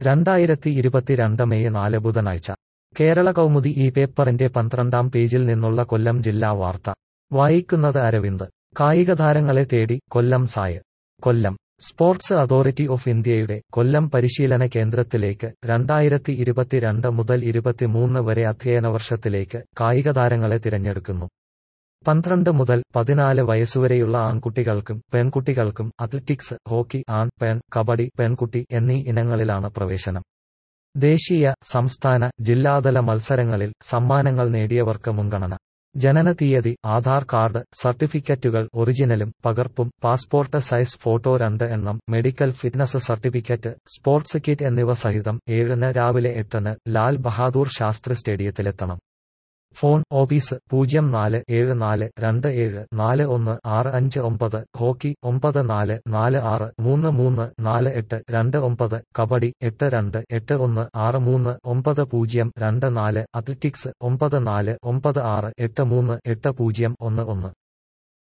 രണ്ടായിരത്തി ഇരുപത്തിരണ്ട് മെയ് നാല് ബുധനാഴ്ച കേരള കൗമുദി ഈ പേപ്പറിന്റെ പന്ത്രണ്ടാം പേജിൽ നിന്നുള്ള കൊല്ലം ജില്ലാ വാർത്ത വായിക്കുന്നത് അരവിന്ദ് കായിക താരങ്ങളെ തേടി Kollam SAI Kollam sports authority of ഇന്ത്യയുടെ കൊല്ലം പരിശീലന കേന്ദ്രത്തിലേക്ക് രണ്ടായിരത്തി ഇരുപത്തിരണ്ട് മുതൽ ഇരുപത്തിമൂന്ന് വരെ അധ്യയന വർഷത്തിലേക്ക് കായിക താരങ്ങളെ തിരഞ്ഞെടുക്കുന്നു പന്ത്രണ്ട് മുതൽ പതിനാല് വയസ്സുവരെയുള്ള ആൺകുട്ടികൾക്കും പെൺകുട്ടികൾക്കും അത്ലറ്റിക്സ് ഹോക്കി ആൺ പെൺ കബഡി പെൺകുട്ടി എന്നീ ഇനങ്ങളിലാണ് പ്രവേശനം ദേശീയ സംസ്ഥാന ജില്ലാതല മത്സരങ്ങളിൽ സമ്മാനങ്ങൾ നേടിയവർക്ക് മുൻഗണന ജനന തീയതി ആധാർ കാർഡ് സർട്ടിഫിക്കറ്റുകൾ ഒറിജിനലും പകർപ്പും പാസ്പോർട്ട് സൈസ് ഫോട്ടോ രണ്ട് എണ്ണം medical fitness certificate sports kit എന്നിവ സഹിതം ഏഴിന് രാവിലെ എട്ടിന് ലാൽ ബഹാദൂർ ശാസ്ത്രി സ്റ്റേഡിയത്തിലെത്തണം ഫോൺ ഓഫീസ് പൂജ്യം നാല് ഏഴ് നാല് രണ്ട് ഏഴ് നാല് ഒന്ന് ആറ് അഞ്ച് ഒമ്പത് ഹോക്കി ഒമ്പത് നാല് നാല് ആറ് മൂന്ന് മൂന്ന് നാല് എട്ട് രണ്ട് ഒമ്പത് കബഡി എട്ട് രണ്ട് എട്ട് ഒന്ന് ആറ് മൂന്ന് ഒമ്പത് പൂജ്യം രണ്ട് നാല് അത്ലറ്റിക്സ് ഒമ്പത് നാല് ഒമ്പത് ആറ് എട്ട് മൂന്ന് എട്ട് പൂജ്യം ഒന്ന് ഒന്ന്